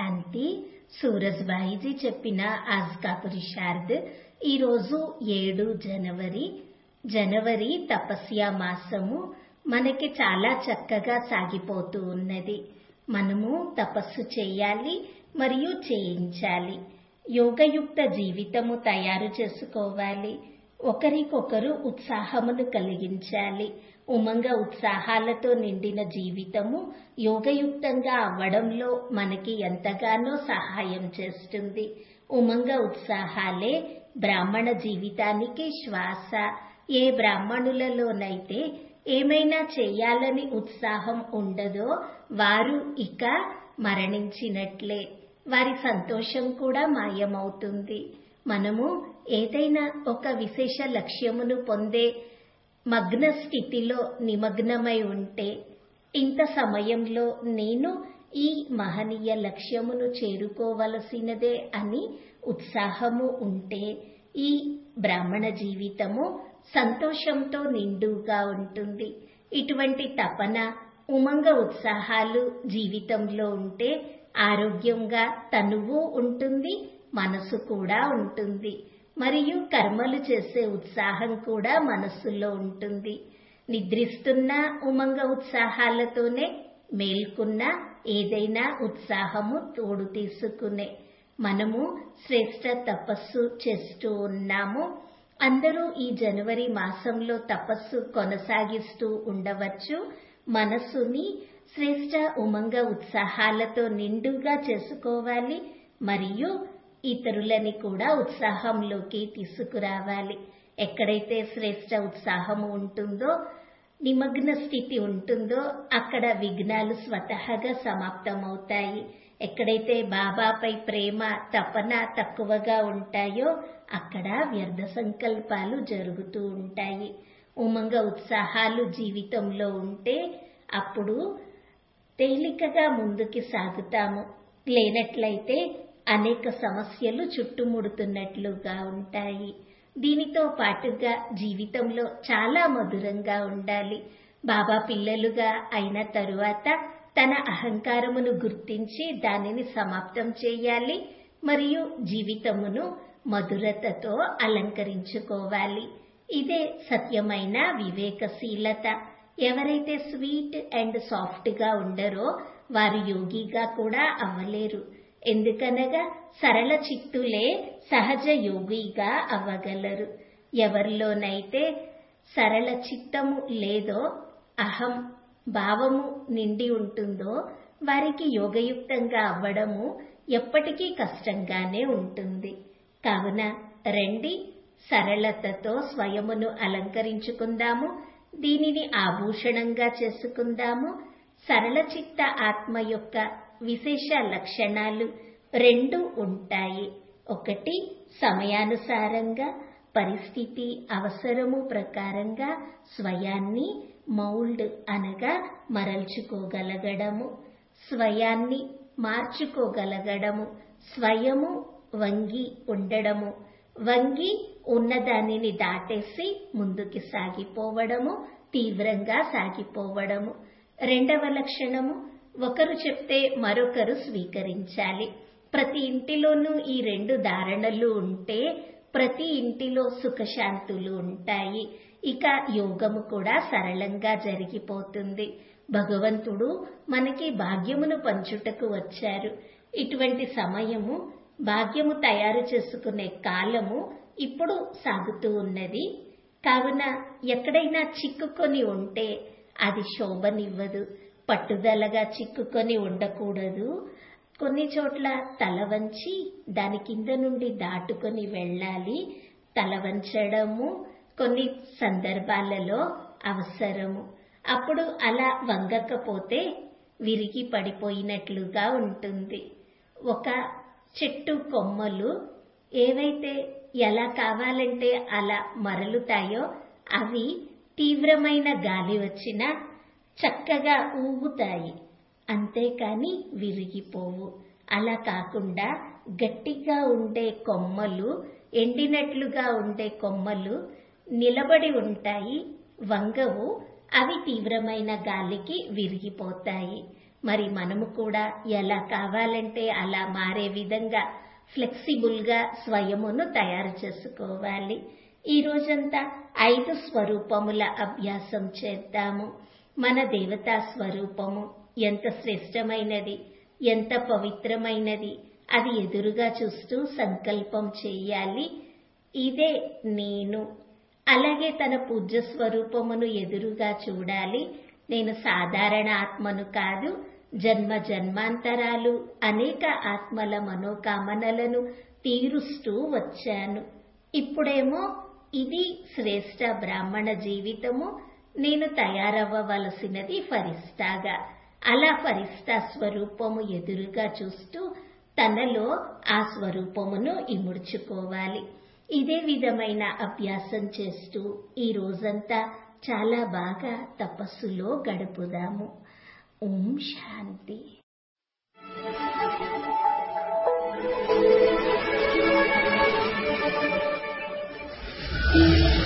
శాంతి సూరజ్భాయిజీ చెప్పిన ఆజ్ కా పురుషార్థ్ ఈరోజు ఏడు జనవరి జనవరి తపస్య మాసము మనకి చాలా చక్కగా సాగిపోతూ ఉన్నది మనము తపస్సు చేయాలి మరియు చేయించాలి యోగయుక్త జీవితము తయారు చేసుకోవాలి ఒకరికొకరు ఉత్సాహమును కలిగించాలి ఉమంగ ఉత్సాహాలతో నిండిన జీవితము యోగయుక్తంగా అవ్వడంలో మనకి ఎంతగానో సహాయం చేస్తుంది ఉమంగ ఉత్సాహాలే బ్రాహ్మణ జీవితానికి శ్వాస ఏ బ్రాహ్మణులలోనైతే ఏమైనా చేయాలని ఉత్సాహం ఉండదో వారు ఇక మరణించినట్లే వారి సంతోషం కూడా మాయమవుతుంది మనము ఏదైనా ఒక విశేష లక్ష్యమును పొందే మగ్న స్థితిలో నిమగ్నమై ఉంటే ఇంత సమయంలో నేను ఈ మహనీయ లక్ష్యమును చేరుకోవలసినదే అని ఉత్సాహము ఉంటే ఈ బ్రాహ్మణ జీవితము సంతోషంతో నిండుగా ఉంటుంది ఇటువంటి తపన ఉమంగ ఉత్సాహాలు జీవితంలో ఉంటే ఆరోగ్యంగా తనువు ఉంటుంది మనసు కూడా ఉంటుంది మరియు కర్మలు చేసే ఉత్సాహం కూడా మనస్సులో ఉంటుంది నిద్రిస్తున్న ఉమంగ ఉత్సాహాలతోనే మేల్కున్న ఏదైనా ఉత్సాహము తోడు తీసుకునే మనము శ్రేష్ట తపస్సు చేస్తూ ఉన్నాము అందరూ ఈ జనవరి మాసంలో తపస్సు కొనసాగిస్తూ ఉండవచ్చు మనస్సుని శ్రేష్ట ఉమంగ ఉత్సాహాలతో నిండుగా చేసుకోవాలి మరియు ఇతరులని కూడా ఉత్సాహంలోకి తీసుకురావాలి ఎక్కడైతే శ్రేష్ట ఉత్సాహము ఉంటుందో నిమగ్న స్థితి ఉంటుందో అక్కడ విఘ్నాలు స్వతహాగా సమాప్తమవుతాయి ఎక్కడైతే బాబాపై ప్రేమ తపన తక్కువగా ఉంటాయో అక్కడ వ్యర్థ సంకల్పాలు జరుగుతూ ఉంటాయి ఉమంగ ఉత్సాహాలు జీవితంలో ఉంటే అప్పుడు తేలికగా ముందుకి సాగుతాము లేనట్లయితే అనేక సమస్యలు చుట్టుముడుతున్నట్లుగా ఉంటాయి దీనితో పాటుగా జీవితంలో చాలా మధురంగా ఉండాలి బాబా పిల్లలుగా అయిన తరువాత తన అహంకారమును గుర్తించి దానిని సమాప్తం చేయాలి మరియు జీవితమును మధురతతో అలంకరించుకోవాలి ఇదే సత్యమైన వివేకశీలత ఎవరైతే స్వీట్ అండ్ సాఫ్ట్ గా ఉండరో వారు యోగిగా కూడా అవ్వలేరు ఎందుకనగా సరళ చిత్తులే సహజ యోగిగా అవ్వగలరు ఎవరిలోనైతే సరళ చిత్తము లేదో అహం భావము నిండి ఉంటుందో వారికి యోగయుక్తంగా అవ్వడము ఎప్పటికీ కష్టంగానే ఉంటుంది కావున రండి సరళతతో స్వయమును అలంకరించుకుందాము దీనిని ఆభూషణంగా చేసుకుందాము సరళ చిత్త ఆత్మ యొక్క విశేష లక్షణాలు రెండు ఉంటాయి ఒకటి సమయానుసారంగా పరిస్థితి అవసరము ప్రకారంగా స్వయాన్ని మౌల్డ్ అనగా మరల్చుకోగలగడము స్వయాన్ని మార్చుకోగలగడము స్వయము వంగి ఉండడము వంగి ఉన్నదానిని దాటేసి ముందుకి సాగిపోవడము తీవ్రంగా సాగిపోవడము రెండవ లక్షణము ఒకరు చెప్తే మరొకరు స్వీకరించాలి ప్రతి ఇంటిలోనూ ఈ రెండు ధారణలు ఉంటే ప్రతి ఇంటిలో సుఖశాంతులు ఉంటాయి ఇక యోగము కూడా సరళంగా జరిగిపోతుంది భగవంతుడు మనకి భాగ్యమును పంచుటకు వచ్చారు ఇటువంటి సమయము భాగ్యము తయారు చేసుకునే కాలము ఇప్పుడు సాగుతూ ఉన్నది కావున ఎక్కడైనా చిక్కుకొని ఉంటే అది శోభనివ్వదు పట్టుదలగా చిక్కుకొని ఉండకూడదు కొన్ని చోట్ల తల వంచి దాని కింద నుండి దాటుకొని వెళ్ళాలి తల వంచడము కొన్ని సందర్భాలలో అవసరము అప్పుడు అలా వంగకపోతే విరిగి పడిపోయినట్లుగా ఉంటుంది ఒక చెట్టు కొమ్మలు ఏవైతే ఎలా కావాలంటే అలా మరలుతాయో అవి తీవ్రమైన గాలి వచ్చినా చక్కగా ఊగుతాయి అంతేకాని విరిగిపోవు అలా కాకుండా గట్టిగా ఉండే కొమ్మలు ఎండినట్లుగా ఉండే కొమ్మలు నిలబడి ఉంటాయి వంగవు అవి తీవ్రమైన గాలికి విరిగిపోతాయి మరి మనము కూడా ఎలా కావాలంటే అలా మారే విధంగా ఫ్లెక్సిబుల్ గా స్వయమును తయారు చేసుకోవాలి ఈ రోజంతా ఐదు స్వరూపముల అభ్యాసం చేద్దాము మన దేవతా స్వరూపము ఎంత శ్రేష్టమైనది ఎంత పవిత్రమైనది అది ఎదురుగా చూస్తూ సంకల్పం చేయాలి ఇదే నేను అలాగే తన పూజ్య స్వరూపమును ఎదురుగా చూడాలి నేను సాధారణ ఆత్మను కాదు జన్మ జన్మాంతరాలు అనేక ఆత్మల మనోకామనలను తీరుస్తూ వచ్చాను ఇప్పుడేమో ఇది శ్రేష్ట బ్రాహ్మణ జీవితము నేను తయారవ్వవలసినది ఫరిస్తాగా అలా ఫరిస్తా స్వరూపము ఎదురుగా చూస్తూ తనలో ఆ స్వరూపమును ఇముడ్చుకోవాలి ఇదే విధమైన అభ్యాసం చేస్తూ ఈ రోజంతా చాలా బాగా తపస్సులో గడుపుదాము ఓం శాంతి Thank you.